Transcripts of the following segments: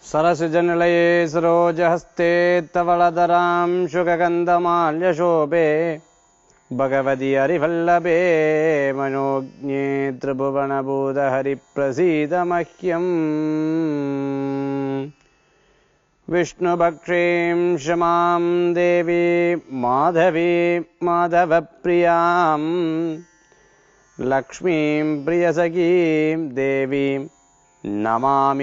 सरसिजनिलये सरोजहस्ते तवलधरां शुकगन्धमाल्यशोभे भगवति हरिवल्लभे मनोज्ञे त्रिभुवनभूतहरिप्रसीद मह्यम् विष्णुभक्षीं क्षमां देवी माधवी माधवप्रियाम् लक्ष्मीं प्रियसखीं देवीं நமாமி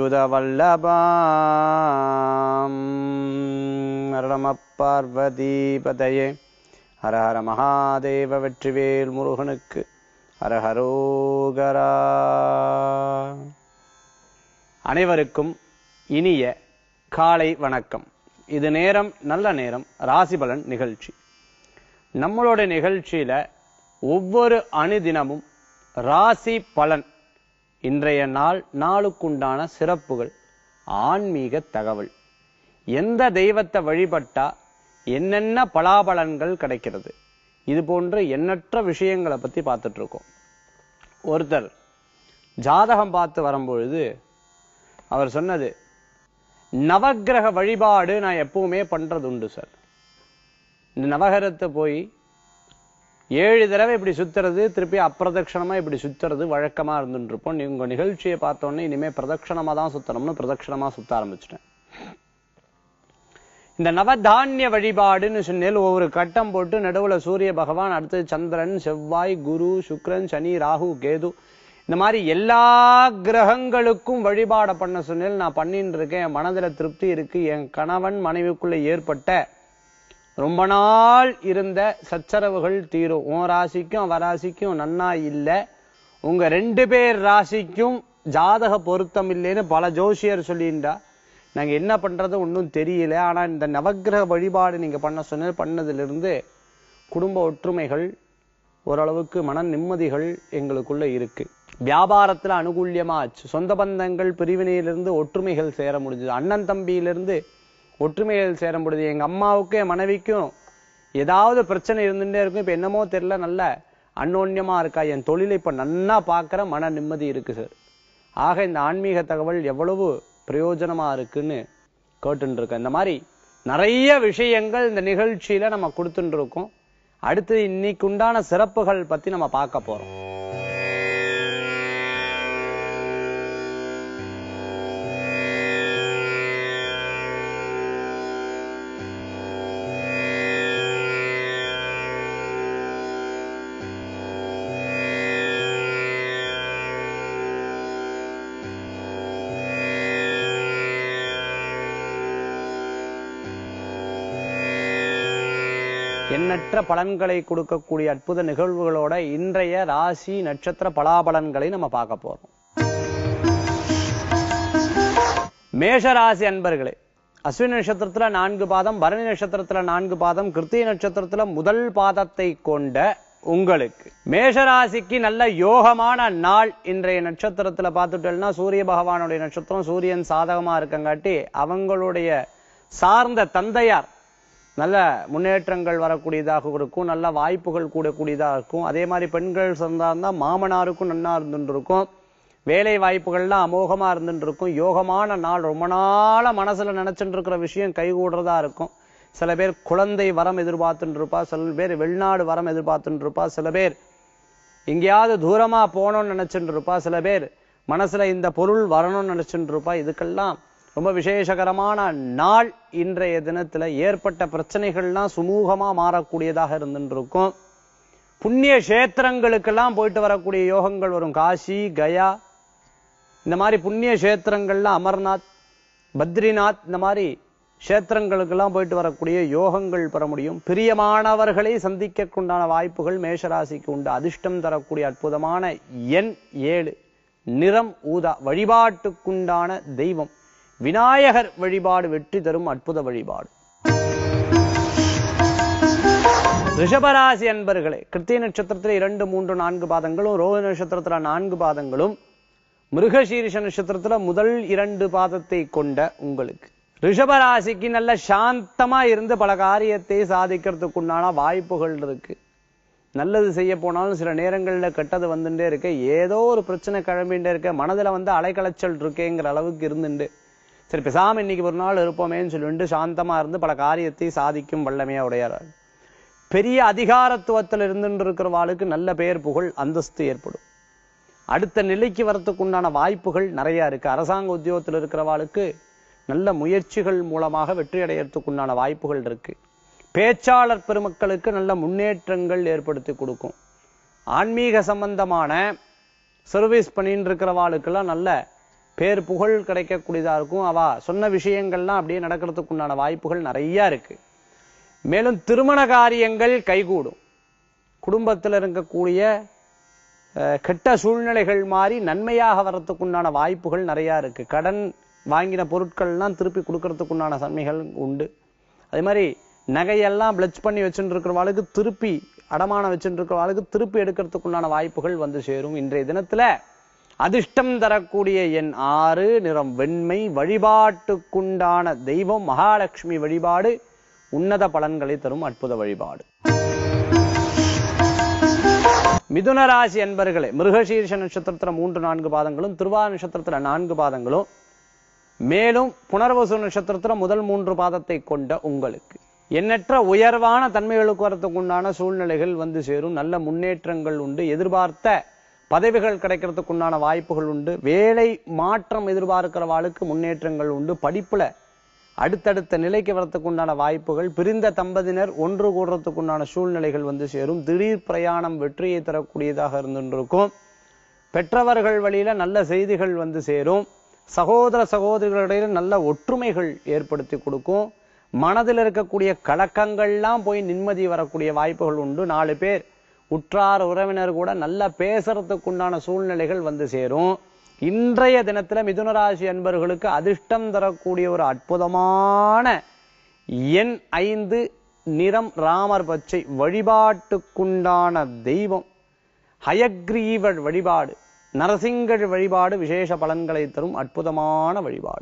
அச்சுதவல்லபாம் ஹரணம பார்வதி பதையே ஹர ஹர மகாதேவ வெற்றிவேல் முருகனுக்கு ஹரஹரோகரா அனைவருக்கும் இனிய காலை வணக்கம் இது நேரம் நல்ல நேரம் ராசிபலன் நிகழ்ச்சி நம்மளோட நிகழ்ச்சியில ஒவ்வொரு அணுதினமும் ராசி பலன் இன்றைய நாள் நாளுக்குண்டான சிறப்புகள் ஆன்மீக தகவல் எந்த தெய்வத்தை வழிபட்டா என்னென்ன பலாபலன்கள் கிடைக்கிறது இது போன்ற எண்ணற்ற விஷயங்களை பத்தி பார்த்துட்டு இருக்கோம் ஒருத்தர் ஜாதகம் பார்த்து வரும்பொழுது அவர் சொன்னது நவக்கிரக வழிபாடு நான் எப்பவுமே பண்றது உண்டு சார் இந்த நவகரத்தை போய் ஏழு தடவை இப்படி சுத்துறது திருப்பி அப்பிரதட்சணமா இப்படி சுத்துறது வழக்கமா இருந்துட்டு இருப்போம் நீ உங்க நிகழ்ச்சியை பார்த்தோன்னே இனிமே பிரதட்சணமா தான் சுத்தணும்னு பிரதட்சணமா சுத்த ஆரம்பிச்சிட்டேன் இந்த நவதானிய வழிபாடுன்னு சொன்னேன் ஒவ்வொரு கட்டம் போட்டு நடுவுல சூரிய பகவான் அடுத்தது சந்திரன் செவ்வாய் குரு சுக்கிரன் சனி ராகு கேது இந்த மாதிரி எல்லா கிரகங்களுக்கும் வழிபாட பண்ண சொன்னேன் நான் பண்ணிட்டு இருக்கேன் என் மனதுல திருப்தி இருக்கு என் கணவன் மனைவிக்குள்ள ஏற்பட்ட ரொம்ப நாள் இருந்த சச்சரவுகள் தீரும் உன் ராசிக்கும் அவ ராசிக்கும் நன்னா இல்ல உங்க ரெண்டு பேர் ராசிக்கும் ஜாதக பொருத்தம் இல்லைன்னு பல ஜோசியர் சொல்லிண்டா நாங்க என்ன பண்றது ஒன்றும் தெரியல ஆனா இந்த நவக்கிரக வழிபாடு நீங்க பண்ண சொன்ன பண்ணதுல இருந்து குடும்ப ஒற்றுமைகள் ஓரளவுக்கு மன நிம்மதிகள் எங்களுக்குள்ள இருக்கு வியாபாரத்துல அனுகூல்யமா ஆச்சு சொந்த பந்தங்கள் பிரிவினையிலிருந்து ஒற்றுமைகள் சேர முடிஞ்சது அண்ணன் தம்பியிலிருந்து ஒற்றுமைகள் சேர முடியுது எங்க அம்மாவுக்கும் என் மனைவிக்கும் ஏதாவது பிரச்சனை இருந்துட்டே இருக்கும் இப்ப என்னமோ தெரியல நல்ல அன்னோன்யமா இருக்கா என் தொழிலை இப்ப நன்னா பார்க்கிற மன நிம்மதி இருக்கு சார் ஆக இந்த ஆன்மீக தகவல் எவ்வளவு பிரயோஜனமா இருக்குன்னு கேட்டுட்டு இருக்கேன் இந்த மாதிரி நிறைய விஷயங்கள் இந்த நிகழ்ச்சியில நம்ம கொடுத்துட்டு இருக்கோம் அடுத்து இன்னைக்கு உண்டான சிறப்புகள் பத்தி நம்ம பார்க்க போறோம் எண்ணற்ற பலன்களை கொடுக்கக்கூடிய அற்புத நிகழ்வுகளோட இன்றைய ராசி நட்சத்திர பலாபலன்களை நம்ம பார்க்க போறோம் மேஷ ராசி அன்பர்களே அஸ்வினி நட்சத்திரத்துல நான்கு பாதம் பரணி நட்சத்திரத்துல நான்கு பாதம் கிருத்திய நட்சத்திரத்துல முதல் பாதத்தை கொண்ட உங்களுக்கு மேஷராசிக்கு நல்ல யோகமான நாள் இன்றைய நட்சத்திரத்துல பார்த்துட்டோம்னா சூரிய பகவானுடைய நட்சத்திரம் சூரியன் சாதகமா இருக்கங்காட்டி அவங்களுடைய சார்ந்த தந்தையார் நல்ல முன்னேற்றங்கள் வரக்கூடியதாக இருக்கும் நல்ல வாய்ப்புகள் கூடக்கூடியதாக இருக்கும் அதே மாதிரி பெண்கள் சொந்தா மாமனாருக்கும் நன்னா இருந்துட்டு இருக்கும் வேலை வாய்ப்புகள்லாம் அமோகமா இருந்துட்டு இருக்கும் யோகமான நாள் ரொம்ப நாளா மனசுல நினைச்சுட்டு இருக்கிற விஷயம் கைகூடுறதா இருக்கும் சில பேர் குழந்தை வரம் எதிர்பார்த்துட்டு இருப்பா சில பேர் வெளிநாடு வரம் எதிர்பார்த்துட்டு இருப்பா சில பேர் எங்கேயாவது தூரமா போகணும்னு நினைச்சுட்டு இருப்பா சில பேர் மனசுல இந்த பொருள் வரணும்னு நினைச்சுட்டு இருப்பா இதுக்கெல்லாம் ரொம்ப விசேஷகரமான நாள் இன்றைய தினத்துல ஏற்பட்ட பிரச்சனைகள்லாம் சுமூகமா மாறக்கூடியதாக இருந்துட்டு இருக்கும் புண்ணிய கஷேத்திரங்களுக்கெல்லாம் போயிட்டு வரக்கூடிய யோகங்கள் வரும் காசி கயா இந்த மாதிரி புண்ணிய கஷேத்திரங்கள்ல அமர்நாத் பத்ரிநாத் இந்த மாதிரி கஷேத்திரங்களுக்கெல்லாம் போயிட்டு வரக்கூடிய யோகங்கள் பெற முடியும் பிரியமானவர்களை சந்திக்கக்குண்டான வாய்ப்புகள் மேஷராசிக்கு உண்டு அதிர்ஷ்டம் தரக்கூடிய அற்புதமான எண் ஏழு நிறம் ஊதா வழிபாட்டுக்குண்டான தெய்வம் விநாயகர் வழிபாடு வெற்றி தரும் அற்புத வழிபாடு ரிஷபராசி அன்பர்களே கிருத்திய நட்சத்திரத்துல இரண்டு மூன்று நான்கு பாதங்களும் ரோஹ நட்சத்திரத்துல நான்கு பாதங்களும் மிருகசீரிஷ நட்சத்திரத்துல முதல் இரண்டு பாதத்தை கொண்ட உங்களுக்கு ரிஷபராசிக்கு நல்ல சாந்தமா இருந்து பல காரியத்தை சாதிக்கிறதுக்குண்டான வாய்ப்புகள் இருக்கு நல்லது செய்ய போனாலும் சில நேரங்கள்ல கெட்டது வந்துட்டே இருக்க ஏதோ ஒரு பிரச்சனை கிளம்பிட்டே இருக்க மனதுல வந்து அலைக்கலைச்சல் இருக்கேங்கிற அளவுக்கு இருந்துண்டு சரி பேசாம இன்னைக்கு ஒரு நாள் இருப்போமேன்னு சொல்லிட்டு சாந்தமா இருந்து பல காரியத்தை சாதிக்கும் வல்லமையா உடையார் பெரிய அதிகாரத்துவத்தில் இருந்துட்டு இருக்கிறவாளுக்கு நல்ல பெயர் புகழ் அந்தஸ்து ஏற்படும் அடுத்த நிலைக்கு வரத்துக்கு உண்டான வாய்ப்புகள் நிறைய இருக்கு அரசாங்க உத்தியோகத்தில் இருக்கிறவாளுக்கு நல்ல முயற்சிகள் மூலமாக வெற்றி அடையறதுக்கு உண்டான வாய்ப்புகள் இருக்கு பேச்சாளர் பெருமக்களுக்கு நல்ல முன்னேற்றங்கள் ஏற்படுத்தி கொடுக்கும் ஆன்மீக சம்பந்தமான சர்வீஸ் பண்ணிட்டு இருக்கிறவாளுக்கெல்லாம் நல்ல பேர் புகழ் கிடைக்கக்கூடியதா இருக்கும் அவ சொன்ன விஷயங்கள்லாம் அப்படியே நடக்கிறதுக்கு உண்டான வாய்ப்புகள் நிறைய இருக்கு மேலும் திருமண காரியங்கள் கைகூடும் குடும்பத்தில் இருக்கக்கூடிய அஹ், கெட்ட சூழ்நிலைகள் மாறி நன்மையாக வர்றதுக்கு உண்டான வாய்ப்புகள் நிறைய இருக்கு கடன் வாங்கின பொருட்கள்லாம் திருப்பி கொடுக்கறதுக்கு உண்டான தன்மைகள் உண்டு அதே மாதிரி நகையெல்லாம் பிளச் பண்ணி வச்சுட்டு இருக்கிறவாளுக்கு திருப்பி அடமானம் வச்சுட்டு இருக்கிறவாளுக்கு திருப்பி எடுக்கிறதுக்கு உண்டான வாய்ப்புகள் வந்து சேரும் இன்றைய தினத்துல அதிர்ஷ்டம் தரக்கூடிய என் ஆறு நிறம் வெண்மை வழிபாட்டுக்குண்டான தெய்வம் மகாலட்சுமி வழிபாடு உன்னத பலன்களை தரும் அற்புத வழிபாடு மிதுன ராசி அன்பர்களே மிருகசீர்ஷ நட்சத்திரத்துல மூன்று நான்கு பாதங்களும் திருவா நட்சத்திரத்துல நான்கு பாதங்களும் மேலும் புனர்வசு நட்சத்திரத்துல முதல் மூன்று பாதத்தை கொண்ட உங்களுக்கு எண்ணற்ற உயர்வான தன்மைகளுக்கு வரத்துக்கு உண்டான சூழ்நிலைகள் வந்து சேரும் நல்ல முன்னேற்றங்கள் உண்டு எதிர்பார்த்த பதவிகள் கிடைக்கிறதுக்கு உண்டான வாய்ப்புகள் உண்டு வேலை மாற்றம் எதிர்பார்க்கிறவாளுக்கு முன்னேற்றங்கள் உண்டு படிப்புல அடுத்தடுத்த நிலைக்கு வரத்துக்கு உண்டான வாய்ப்புகள் பிரிந்த தம்பதியினர் ஒன்று கூடுறதுக்கு உண்டான சூழ்நிலைகள் வந்து சேரும் திடீர் பிரயாணம் வெற்றியை தரக்கூடியதாக இருந்துருக்கும் பெற்றவர்கள் வழியில நல்ல செய்திகள் வந்து சேரும் சகோதர சகோதரிகளிடையே நல்ல ஒற்றுமைகள் ஏற்படுத்தி கொடுக்கும் மனதில் இருக்கக்கூடிய கலக்கங்கள்லாம் போய் நிம்மதி வரக்கூடிய வாய்ப்புகள் உண்டு நாலு பேர் உற்றார் உறவினர் கூட நல்லா பேசுறதுக்கு உண்டான சூழ்நிலைகள் வந்து சேரும் இன்றைய தினத்துல மிதுனராசி அன்பர்களுக்கு அதிர்ஷ்டம் தரக்கூடிய ஒரு அற்புதமான எண் ஐந்து நிறம் ராமர் பச்சை வழிபாட்டுக்குண்டான தெய்வம் ஹயக்ரீவர் வழிபாடு நரசிங்கர் வழிபாடு விசேஷ பலன்களை தரும் அற்புதமான வழிபாடு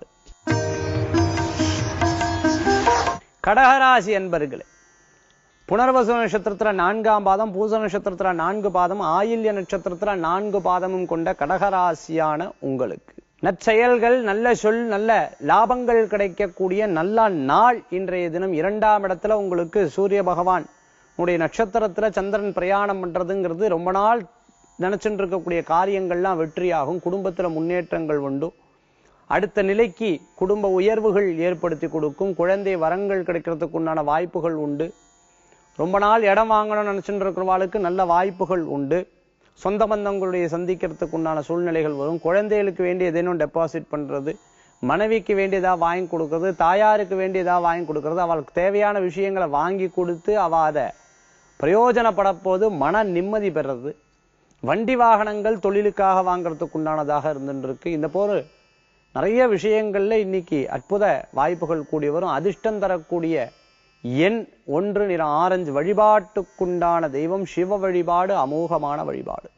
கடகராசி அன்பர்களே புனர்வசு நட்சத்திரத்துல நான்காம் பாதம் பூச நட்சத்திரத்துல நான்கு பாதம் ஆயில்ய நட்சத்திரத்துல நான்கு பாதமும் கொண்ட கடகராசியான உங்களுக்கு நற்செயல்கள் நல்ல சொல் நல்ல லாபங்கள் கிடைக்கக்கூடிய நல்ல நாள் இன்றைய தினம் இரண்டாம் இடத்துல உங்களுக்கு சூரிய பகவான் உடைய நட்சத்திரத்துல சந்திரன் பிரயாணம் பண்றதுங்கிறது ரொம்ப நாள் நினைச்சுட்டு இருக்கக்கூடிய காரியங்கள்லாம் வெற்றியாகும் குடும்பத்துல முன்னேற்றங்கள் உண்டு அடுத்த நிலைக்கு குடும்ப உயர்வுகள் ஏற்படுத்தி கொடுக்கும் குழந்தை வரங்கள் கிடைக்கிறதுக்கு உண்டான வாய்ப்புகள் உண்டு ரொம்ப நாள் இடம் வாங்கணும்னு நினைச்சுட்டு இருக்கிறவாளுக்கு நல்ல வாய்ப்புகள் உண்டு சொந்த பந்தங்களுடைய சந்திக்கிறதுக்கு உண்டான சூழ்நிலைகள் வரும் குழந்தைகளுக்கு வேண்டிய ஏதேனும் டெபாசிட் பண்றது மனைவிக்கு வேண்டியதா வாங்கி கொடுக்கறது தாயாருக்கு வேண்டியதா வாங்கி கொடுக்கறது அவளுக்கு தேவையான விஷயங்களை வாங்கி கொடுத்து அவ அதை பிரயோஜனப்பட போது மன நிம்மதி பெறது வண்டி வாகனங்கள் தொழிலுக்காக வாங்குறதுக்கு உண்டானதாக இருந்துட்டு இருக்கு இந்த போர் நிறைய விஷயங்கள்ல இன்னைக்கு அற்புத வாய்ப்புகள் கூடி வரும் அதிர்ஷ்டம் தரக்கூடிய எண் ஒன்று நிற ஆரஞ்சு வழிபாட்டுக்குண்டான தெய்வம் சிவ வழிபாடு அமோகமான வழிபாடு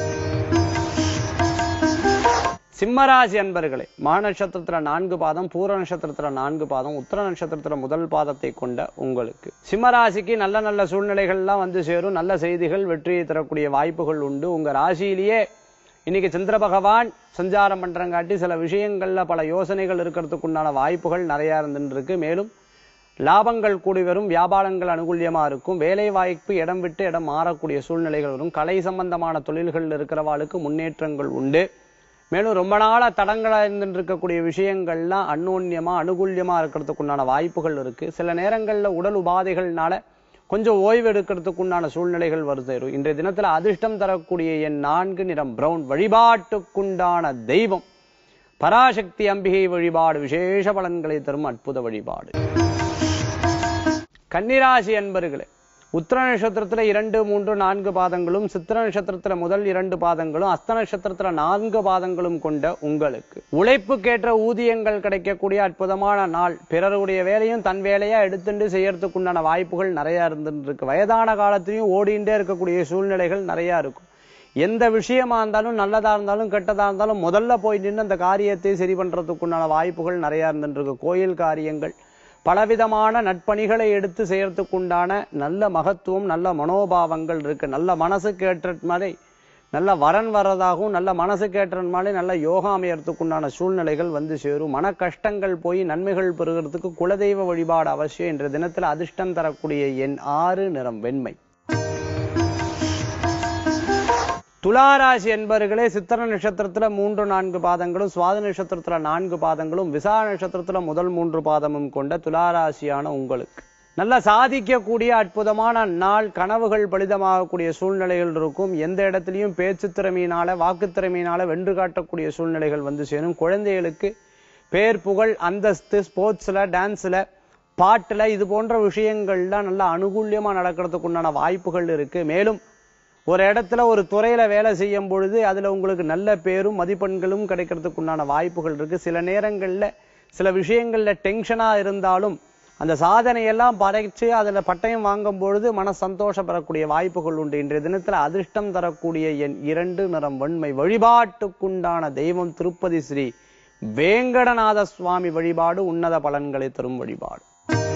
சிம்மராசி அன்பர்களே மா நட்சத்திரத்துல நான்கு பாதம் பூர நட்சத்திரத்துல நான்கு பாதம் உத்தர நட்சத்திரத்துல முதல் பாதத்தை கொண்ட உங்களுக்கு சிம்மராசிக்கு நல்ல நல்ல சூழ்நிலைகள்லாம் வந்து சேரும் நல்ல செய்திகள் வெற்றியை தரக்கூடிய வாய்ப்புகள் உண்டு உங்க ராசியிலேயே இன்னைக்கு சந்திர பகவான் சஞ்சாரம் பண்றங்காட்டி சில விஷயங்கள்ல பல யோசனைகள் இருக்கிறதுக்கு உண்டான வாய்ப்புகள் நிறைய இருந்துட்டு இருக்கு மேலும் லாபங்கள் கூடி வரும் வியாபாரங்கள் அனுகூல்யமா இருக்கும் வேலை வாய்ப்பு இடம் விட்டு இடம் மாறக்கூடிய சூழ்நிலைகள் வரும் கலை சம்பந்தமான தொழில்கள் இருக்கிறவாளுக்கு முன்னேற்றங்கள் உண்டு மேலும் ரொம்ப நாளா தடங்களா இருந்துட்டு இருக்கக்கூடிய விஷயங்கள்லாம் அந்யோன்யமா அனுகூல்யமா இருக்கிறதுக்கு உண்டான வாய்ப்புகள் இருக்கு சில நேரங்கள்ல உடல் உபாதைகள்னால கொஞ்சம் ஓய்வு எடுக்கிறதுக்கு உண்டான சூழ்நிலைகள் வருது இன்றைய தினத்துல அதிர்ஷ்டம் தரக்கூடிய என் நான்கு நிறம் பிரவுன் வழிபாட்டுக்குண்டான தெய்வம் பராசக்தி அம்பிகை வழிபாடு விசேஷ பலன்களை தரும் அற்புத வழிபாடு கன்னிராசி அன்பர்களே உத்திர நட்சத்திரத்துல இரண்டு மூன்று நான்கு பாதங்களும் சித்திர நட்சத்திரத்துல முதல் இரண்டு பாதங்களும் அஸ்த நட்சத்திரத்துல நான்கு பாதங்களும் கொண்ட உங்களுக்கு உழைப்புக்கேற்ற ஊதியங்கள் கிடைக்கக்கூடிய அற்புதமான நாள் பிறருடைய வேலையும் தன் வேலையா எடுத்துட்டு செய்யறதுக்கு உண்டான வாய்ப்புகள் நிறைய இருந்துட்டு இருக்கு வயதான காலத்திலையும் ஓடிண்டே இருக்கக்கூடிய சூழ்நிலைகள் நிறைய இருக்கும் எந்த விஷயமா இருந்தாலும் நல்லதா இருந்தாலும் கெட்டதா இருந்தாலும் முதல்ல போய் நின்று அந்த காரியத்தை சரி பண்றதுக்கு உண்டான வாய்ப்புகள் நிறைய இருந்துட்டு இருக்கு கோயில் காரியங்கள் பலவிதமான நட்பணிகளை எடுத்து செய்யறதுக்கு உண்டான நல்ல மகத்துவம் நல்ல மனோபாவங்கள் இருக்கு நல்ல மனசுக்கு ஏற்ற மாதிரி நல்ல வரன் வர்றதாகவும் நல்ல மனசுக்கு ஏற்ற மாதிரி நல்ல யோகா அமையறதுக்கு உண்டான சூழ்நிலைகள் வந்து சேரும் மன கஷ்டங்கள் போய் நன்மைகள் பெறுகிறதுக்கு குலதெய்வ வழிபாடு அவசியம் என்ற தினத்துல அதிர்ஷ்டம் தரக்கூடிய எண் ஆறு நிறம் வெண்மை துளாராசி என்பர்களே சித்திர நட்சத்திரத்துல மூன்று நான்கு பாதங்களும் சுவாத நட்சத்திரத்துல நான்கு பாதங்களும் விசா நட்சத்திரத்துல முதல் மூன்று பாதமும் கொண்ட துளாராசியான உங்களுக்கு நல்லா சாதிக்கக்கூடிய அற்புதமான நாள் கனவுகள் பலிதமாகக்கூடிய சூழ்நிலைகள் இருக்கும் எந்த இடத்துலையும் பேச்சு திறமையினால வாக்கு திறமையினால வென்று காட்டக்கூடிய சூழ்நிலைகள் வந்து சேரும் குழந்தைகளுக்கு பேர் புகழ் அந்தஸ்து ஸ்போர்ட்ஸ்ல டான்ஸ்ல பாட்டுல இது போன்ற விஷயங்கள்லாம் நல்லா அனுகூல்யமா நடக்கிறதுக்கு உண்டான வாய்ப்புகள் இருக்கு மேலும் ஒரு இடத்துல ஒரு துறையில வேலை செய்யும் பொழுது அதுல உங்களுக்கு நல்ல பேரும் மதிப்பெண்களும் கிடைக்கிறதுக்கு உண்டான வாய்ப்புகள் இருக்கு சில நேரங்கள்ல சில விஷயங்கள்ல டென்ஷனா இருந்தாலும் அந்த சாதனையெல்லாம் படைச்சு அதுல பட்டயம் வாங்கும் பொழுது மன சந்தோஷம் பெறக்கூடிய வாய்ப்புகள் உண்டு இன்றைய தினத்துல அதிர்ஷ்டம் தரக்கூடிய என் இரண்டு நிறம் வெண்மை வழிபாட்டுக்குண்டான தெய்வம் திருப்பதி ஸ்ரீ வேங்கடநாத சுவாமி வழிபாடு உன்னத பலன்களை தரும் வழிபாடு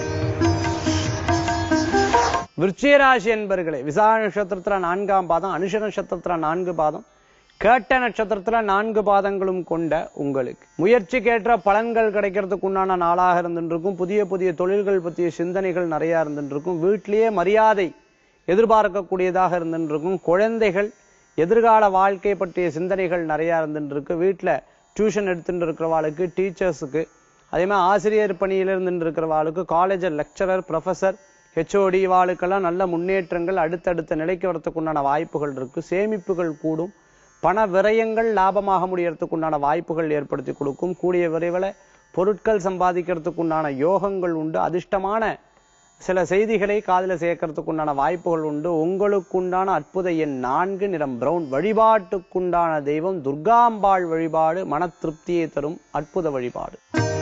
விருச்சிகராசி என்பர்களே விசா நட்சத்திரத்துல நான்காம் பாதம் அனுஷ நட்சத்திரத்துல நான்கு பாதம் கேட்ட நட்சத்திரத்துல நான்கு பாதங்களும் கொண்ட உங்களுக்கு முயற்சிக்கேற்ற பலன்கள் கிடைக்கிறதுக்கு உண்டான நாளாக இருந்துருக்கும் புதிய புதிய தொழில்கள் பற்றிய சிந்தனைகள் நிறைய இருந்துருக்கும் வீட்டிலேயே மரியாதை எதிர்பார்க்கக்கூடியதாக இருந்துருக்கும் குழந்தைகள் எதிர்கால வாழ்க்கை பற்றிய சிந்தனைகள் நிறைய இருந்துருக்கு வீட்டுல டியூஷன் எடுத்துட்டு இருக்கிறவாளுக்கு டீச்சர்ஸுக்கு அதே மாதிரி ஆசிரியர் பணியில இருந்துட்டு இருக்கிறவாளுக்கு காலேஜ் லெக்சரர் ப்ரொஃபசர் ஹெச்ஓடி வாளுக்கெல்லாம் நல்ல முன்னேற்றங்கள் அடுத்தடுத்த நிலைக்கு வரத்துக்கு உண்டான வாய்ப்புகள் இருக்கு சேமிப்புகள் கூடும் பண விரயங்கள் லாபமாக முடியறதுக்கு உண்டான வாய்ப்புகள் ஏற்படுத்தி கொடுக்கும் கூடிய விரைவில் பொருட்கள் சம்பாதிக்கிறதுக்கு உண்டான யோகங்கள் உண்டு அதிர்ஷ்டமான சில செய்திகளை காதுல சேர்க்கறதுக்கு உண்டான வாய்ப்புகள் உண்டு உங்களுக்குண்டான அற்புத எண் நான்கு நிறம் பிரவுன் வழிபாட்டுக்குண்டான தெய்வம் துர்காம்பாள் வழிபாடு மன திருப்தியை தரும் அற்புத வழிபாடு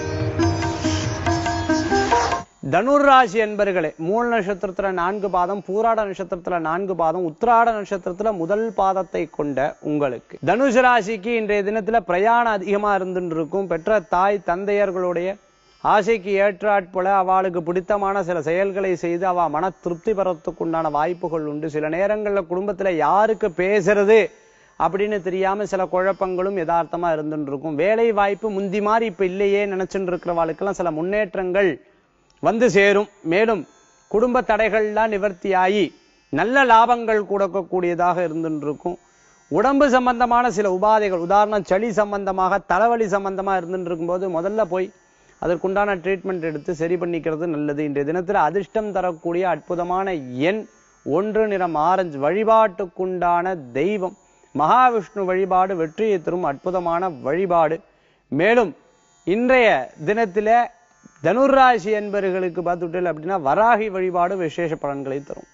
தனுர்ராசி என்பர்களே மூல நட்சத்திரத்துல நான்கு பாதம் பூராட நட்சத்திரத்துல நான்கு பாதம் உத்திராட நட்சத்திரத்துல முதல் பாதத்தை கொண்ட உங்களுக்கு தனுஷ் ராசிக்கு இன்றைய தினத்துல பிரயாணம் அதிகமா இருந்துட்டு இருக்கும் பெற்ற தாய் தந்தையர்களுடைய ஆசைக்கு ஏற்றாற்போல அவளுக்கு பிடித்தமான சில செயல்களை செய்து அவ மன திருப்தி பெறத்துக்கு உண்டான வாய்ப்புகள் உண்டு சில நேரங்கள்ல குடும்பத்துல யாருக்கு பேசுறது அப்படின்னு தெரியாம சில குழப்பங்களும் யதார்த்தமா இருந்துட்டு இருக்கும் வேலை வாய்ப்பு முந்தி மாதிரி இப்ப இல்லையே நினைச்சுட்டு இருக்கிறவாளுக்கெல்லாம் சில முன்னேற்றங்கள் வந்து சேரும் மேலும் குடும்ப தடைகள்லாம் நிவர்த்தியாகி நல்ல லாபங்கள் கொடுக்கக்கூடியதாக இருந்துட்டு இருக்கும் உடம்பு சம்பந்தமான சில உபாதைகள் உதாரணம் சளி சம்பந்தமாக தலைவலி சம்பந்தமா இருந்துட்டு இருக்கும்போது முதல்ல போய் அதற்குண்டான ட்ரீட்மெண்ட் எடுத்து சரி பண்ணிக்கிறது நல்லது இன்றைய தினத்துல அதிர்ஷ்டம் தரக்கூடிய அற்புதமான எண் ஒன்று நிறம் ஆரஞ்சு வழிபாட்டுக்குண்டான தெய்வம் மகாவிஷ்ணு வழிபாடு வெற்றியை தரும் அற்புதமான வழிபாடு மேலும் இன்றைய தினத்தில தனுராசி என்பவர்களுக்கு பார்த்துட்டல் அப்படின்னா வராகி வழிபாடு விசேஷ பலன்களை தரும்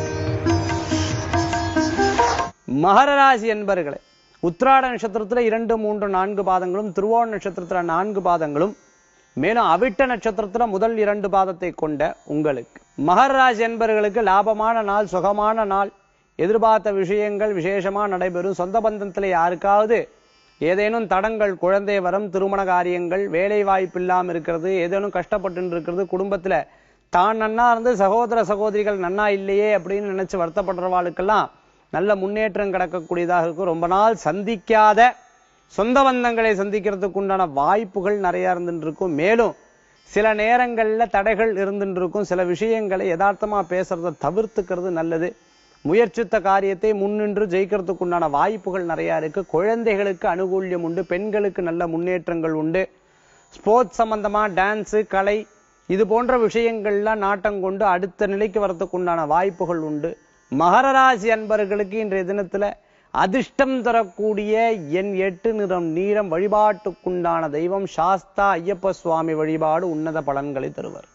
மகர ராசி என்பர்களே உத்திராட நட்சத்திரத்துல இரண்டு மூன்று நான்கு பாதங்களும் திருவோண நட்சத்திரத்துல நான்கு பாதங்களும் மேலும் அவிட்ட நட்சத்திரத்துல முதல் இரண்டு பாதத்தை கொண்ட உங்களுக்கு மகர ராசி என்பவர்களுக்கு லாபமான நாள் சுகமான நாள் எதிர்பார்த்த விஷயங்கள் விசேஷமா நடைபெறும் சொந்த பந்தத்துல யாருக்காவது ஏதேனும் தடங்கள் குழந்தை வரம் திருமண காரியங்கள் வேலை வாய்ப்பு இல்லாம இருக்கிறது ஏதேனும் கஷ்டப்பட்டு இருக்கிறது குடும்பத்துல தான் நன்னா இருந்து சகோதர சகோதரிகள் நன்னா இல்லையே அப்படின்னு நினைச்சு வருத்தப்படுறவாளுக்கெல்லாம் நல்ல முன்னேற்றம் கிடக்கக்கூடியதாக இருக்கும் ரொம்ப நாள் சந்திக்காத சொந்த பந்தங்களை சந்திக்கிறதுக்கு உண்டான வாய்ப்புகள் நிறைய இருந்துட்டு இருக்கும் மேலும் சில நேரங்கள்ல தடைகள் இருந்துட்டு இருக்கும் சில விஷயங்களை யதார்த்தமா பேசுறதை தவிர்த்துக்கிறது நல்லது முயற்சித்த காரியத்தை முன்னின்று ஜெயிக்கிறதுக்கு உண்டான வாய்ப்புகள் நிறைய இருக்கு குழந்தைகளுக்கு அனுகூல்யம் உண்டு பெண்களுக்கு நல்ல முன்னேற்றங்கள் உண்டு ஸ்போர்ட்ஸ் சம்பந்தமா டான்ஸு கலை இது போன்ற விஷயங்கள்லாம் நாட்டம் கொண்டு அடுத்த நிலைக்கு வரதுக்கு உண்டான வாய்ப்புகள் உண்டு மகர ராசி அன்பர்களுக்கு இன்றைய தினத்துல அதிர்ஷ்டம் தரக்கூடிய என் எட்டு நிறம் நீரம் வழிபாட்டுக்குண்டான தெய்வம் சாஸ்தா ஐயப்ப சுவாமி வழிபாடு உன்னத பலன்களை தருவர்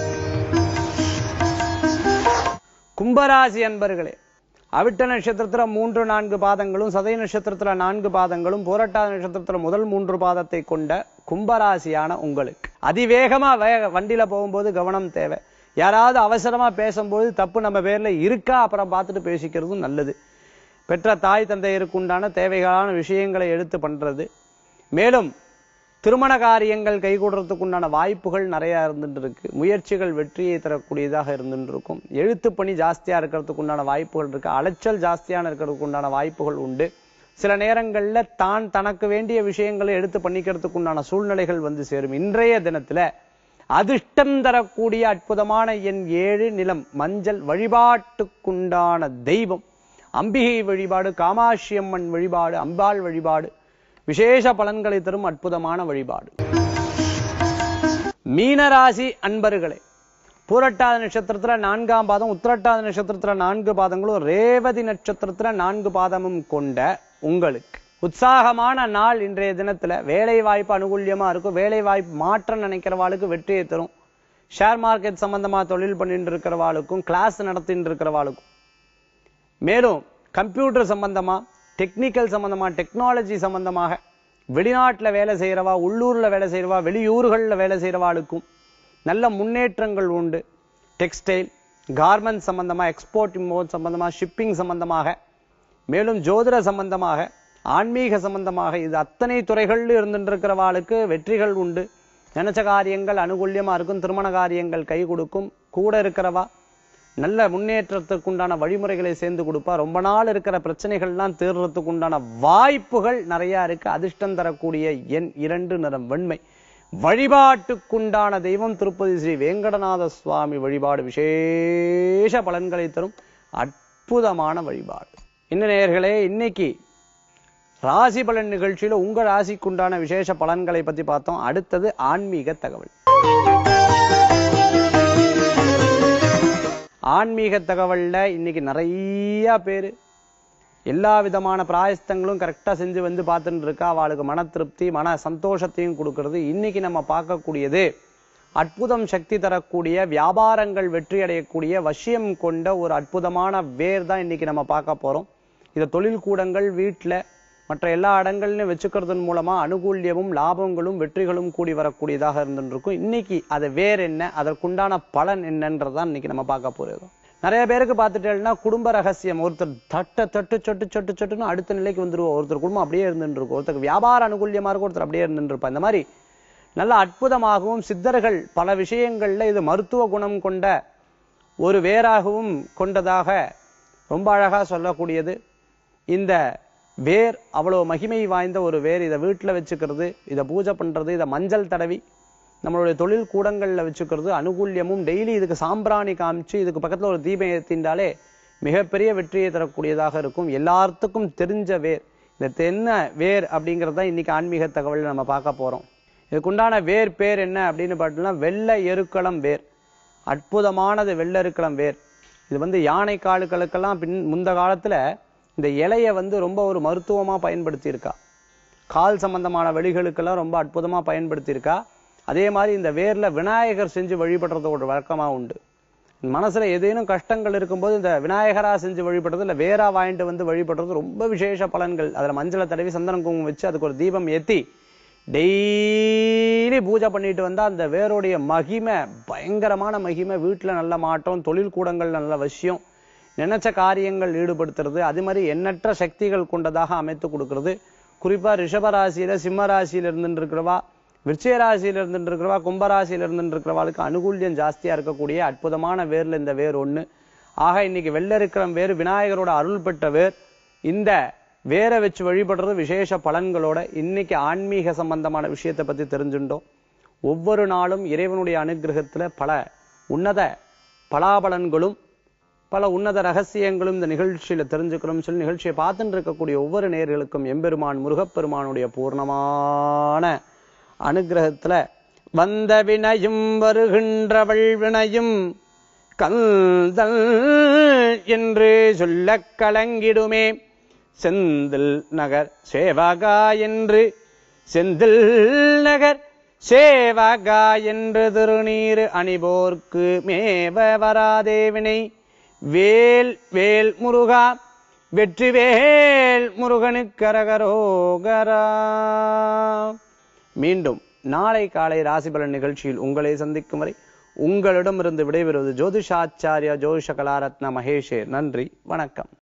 கும்பராசி அன்பர்களே அவிட்ட நட்சத்திரத்துல மூன்று நான்கு பாதங்களும் சதய நட்சத்திரத்துல நான்கு பாதங்களும் புரட்டாத நட்சத்திரத்துல முதல் மூன்று பாதத்தை கொண்ட கும்பராசியான உங்களுக்கு அதிவேகமா வேக வண்டியில போகும்போது கவனம் தேவை யாராவது அவசரமா பேசும்போது தப்பு நம்ம பேர்ல இருக்கா அப்புறம் பார்த்துட்டு பேசிக்கிறதும் நல்லது பெற்ற தாய் தந்தையருக்கு உண்டான தேவைகளான விஷயங்களை எடுத்து பண்றது மேலும் திருமண காரியங்கள் கைகூடுறதுக்கு உண்டான வாய்ப்புகள் நிறைய இருந்துட்டு இருக்கு முயற்சிகள் வெற்றியை தரக்கூடியதாக இருந்துட்டு இருக்கும் எழுத்து பணி ஜாஸ்தியா இருக்கிறதுக்கு உண்டான வாய்ப்புகள் இருக்கு அலைச்சல் ஜாஸ்தியான இருக்கிறதுக்கு உண்டான வாய்ப்புகள் உண்டு சில நேரங்கள்ல தான் தனக்கு வேண்டிய விஷயங்களை எடுத்து பண்ணிக்கிறதுக்கு உண்டான சூழ்நிலைகள் வந்து சேரும் இன்றைய தினத்துல அதிர்ஷ்டம் தரக்கூடிய அற்புதமான எண் ஏழு நிலம் மஞ்சள் வழிபாட்டுக்குண்டான தெய்வம் அம்பிகை வழிபாடு காமாட்சி அம்மன் வழிபாடு அம்பாள் வழிபாடு விசேஷ பலன்களை தரும் அற்புதமான வழிபாடு மீனராசி அன்பர்களே பூரட்டாத நட்சத்திரத்துல நான்காம் பாதம் உத்திரட்டாத நட்சத்திரத்துல நான்கு பாதங்களும் ரேவதி நட்சத்திரத்துல நான்கு பாதமும் கொண்ட உங்களுக்கு உற்சாகமான நாள் இன்றைய தினத்துல வேலை வாய்ப்பு அனுகூல்யமா இருக்கும் வேலை வாய்ப்பு மாற்றம் நினைக்கிறவாளுக்கு வெற்றியை தரும் ஷேர் மார்க்கெட் சம்பந்தமா தொழில் பண்ணிட்டு இருக்கிறவாளுக்கும் கிளாஸ் நடத்திட்டு இருக்கிறவாளுக்கும் மேலும் கம்ப்யூட்டர் சம்பந்தமா டெக்னிக்கல் சம்பந்தமா டெக்னாலஜி சம்பந்தமாக வெளிநாட்டுல வேலை செய்யறவா உள்ளூர்ல வேலை செய்யறவா வெளியூர்கள்ல வேலை செய்யறவாளுக்கும் நல்ல முன்னேற்றங்கள் உண்டு டெக்ஸ்டைல் கார்மெண்ட் சம்பந்தமா எக்ஸ்போர்ட் இம்போர்ட் சம்பந்தமா ஷிப்பிங் சம்பந்தமாக மேலும் ஜோதிட சம்பந்தமாக ஆன்மீக சம்பந்தமாக இது அத்தனை துறைகள்ல இருந்துருக்கிறவாளுக்கு வெற்றிகள் உண்டு நினைச்ச காரியங்கள் அனுகூல்யமா இருக்கும் திருமண காரியங்கள் கை கொடுக்கும் கூட இருக்கிறவா நல்ல முன்னேற்றத்துக்கு உண்டான வழிமுறைகளை சேர்ந்து கொடுப்பா ரொம்ப நாள் இருக்கிற பிரச்சனைகள்லாம் தீர்றதுக்கு உண்டான வாய்ப்புகள் நிறைய இருக்கு அதிர்ஷ்டம் தரக்கூடிய எண் இரண்டு நிறம் வெண்மை வழிபாட்டுக்குண்டான தெய்வம் திருப்பதி ஸ்ரீ வேங்கடநாத சுவாமி வழிபாடு விசேஷ பலன்களை தரும் அற்புதமான வழிபாடு இன்ன நேயர்களே இன்னைக்கு ராசி பலன் நிகழ்ச்சியில உங்க ராசிக்குண்டான விசேஷ பலன்களை பத்தி பார்த்தோம் அடுத்தது ஆன்மீக தகவல் ஆன்மீக தகவல்ல இன்னைக்கு நிறைய பேரு எல்லா விதமான பிராயஸ்தங்களும் கரெக்டா செஞ்சு வந்து பார்த்துட்டு இருக்கா அவளுக்கு மன திருப்தி மன சந்தோஷத்தையும் கொடுக்கிறது இன்னைக்கு நம்ம பார்க்கக்கூடியது அற்புதம் சக்தி தரக்கூடிய வியாபாரங்கள் வெற்றி அடையக்கூடிய வசியம் கொண்ட ஒரு அற்புதமான வேர் தான் இன்னைக்கு நம்ம பார்க்க போறோம் இதை தொழில் கூடங்கள் வீட்டுல மற்ற எல்லா இடங்கள்லையும் வச்சுக்கிறதன் மூலமா அனுகூல்யமும் லாபங்களும் வெற்றிகளும் கூடி வரக்கூடியதாக இருந்துருக்கும் இன்னைக்கு அது வேர் என்ன அதற்குண்டான பலன் என்னன்றதான் இன்னைக்கு நம்ம பார்க்க போறோம் நிறைய பேருக்கு பார்த்துட்டேன்னா குடும்ப ரகசியம் ஒருத்தர் தட்ட தட்டு சொட்டு சொட்டு சொட்டுன்னு அடுத்த நிலைக்கு வந்துருவோம் ஒருத்தர் குடும்பம் அப்படியே இருந்துட்டு இருக்கும் ஒருத்தருக்கு வியாபார அனுகூல்யமா இருக்கும் ஒருத்தர் அப்படியே இருந்துட்டு இருப்பா இந்த மாதிரி நல்ல அற்புதமாகவும் சித்தர்கள் பல விஷயங்கள்ல இது மருத்துவ குணம் கொண்ட ஒரு வேராகவும் கொண்டதாக ரொம்ப அழகா சொல்லக்கூடியது இந்த வேர் அவ்வளவு மகிமை வாய்ந்த ஒரு வேர் இதை வீட்டுல வச்சுக்கிறது இதை பூஜை பண்றது இதை மஞ்சள் தடவி நம்மளுடைய தொழில் கூடங்கள்ல வச்சுக்கிறது அனுகூல்யமும் டெய்லி இதுக்கு சாம்பிராணி காமிச்சு இதுக்கு பக்கத்துல ஒரு தீபம் ஏத்தின்றாலே மிகப்பெரிய வெற்றியை தரக்கூடியதாக இருக்கும் எல்லாத்துக்கும் தெரிஞ்ச வேர் இந்த தென்ன வேர் அப்படிங்கிறது தான் இன்னைக்கு ஆன்மீக தகவல் நம்ம பார்க்க போறோம் இதுக்குண்டான வேர் பேர் என்ன அப்படின்னு பார்த்தோம்னா வெள்ளை எருக்களம் வேர் அற்புதமானது வெள்ளை எருக்களம் வேர் இது வந்து யானை காலுக்களுக்கெல்லாம் பின் முந்த காலத்துல இந்த இலைய வந்து ரொம்ப ஒரு மருத்துவமா பயன்படுத்தி இருக்கா கால் சம்பந்தமான வெளிகளுக்கெல்லாம் ரொம்ப அற்புதமா பயன்படுத்தி இருக்கா அதே மாதிரி இந்த வேர்ல விநாயகர் செஞ்சு வழிபடுறது ஒரு வழக்கமா உண்டு மனசுல ஏதேனும் கஷ்டங்கள் இருக்கும்போது இந்த விநாயகரா செஞ்சு வழிபடுறது இல்ல வேரா வாங்கிட்டு வந்து வழிபடுறது ரொம்ப விசேஷ பலன்கள் அதுல மஞ்சளை தடவி சந்தனம் குங்குமம் வச்சு அதுக்கு ஒரு தீபம் ஏத்தி டெய்லி பூஜை பண்ணிட்டு வந்தா அந்த வேருடைய மகிமை பயங்கரமான மகிமை வீட்டுல நல்ல மாற்றம் தொழில் கூடங்கள் நல்ல வசியம் நினைச்ச காரியங்கள் ஈடுபடுத்துறது அது மாதிரி எண்ணற்ற சக்திகள் கொண்டதாக அமைத்து கொடுக்கிறது குறிப்பா ரிஷப ராசியில சிம்ம ராசியில இருந்துட்டு இருக்கிறவா விருச்சிக ராசியில இருந்துட்டு இருக்கிறவா கும்பராசியில இருந்துட்டு இருக்கிறவாளுக்கு அனுகூல்யம் ஜாஸ்தியா இருக்கக்கூடிய அற்புதமான வேர்ல இந்த வேர் ஒண்ணு ஆக இன்னைக்கு வெள்ள இருக்கிற வேர் விநாயகரோட அருள் பெற்ற வேர் இந்த வேரை வச்சு வழிபடுறது விசேஷ பலன்களோட இன்னைக்கு ஆன்மீக சம்பந்தமான விஷயத்தை பத்தி தெரிஞ்சுட்டோம் ஒவ்வொரு நாளும் இறைவனுடைய அனுகிரகத்துல பல உன்னத பலாபலன்களும் பல உன்னத ரகசியங்களும் இந்த நிகழ்ச்சியில தெரிஞ்சுக்கணும்னு சொல்லி நிகழ்ச்சியை பார்த்துட்டு இருக்கக்கூடிய ஒவ்வொரு நேர்களுக்கும் எம்பெருமான் முருகப்பெருமானுடைய பூர்ணமான அனுகிரகத்துல வந்த வினையும் வருகின்றவள் வினையும் கந்தல் என்று சொல்லக் கலங்கிடுமே செந்தில் நகர் சேவகா என்று செந்தில் நகர் சேவகா என்று திருநீர் அணிபோர்க்கு மேவ வராதேவினை வேல் வேல் முருகா வெற்றி வேல் முருகனுக்கரகரோகரா மீண்டும் நாளை காலை ராசிபலன் நிகழ்ச்சியில் உங்களை சந்திக்கும் வரை உங்களிடமிருந்து விடைபெறுவது ஜோதிஷாச்சாரியா ஜோதிஷ கலாரத்ன மகேஷே நன்றி வணக்கம்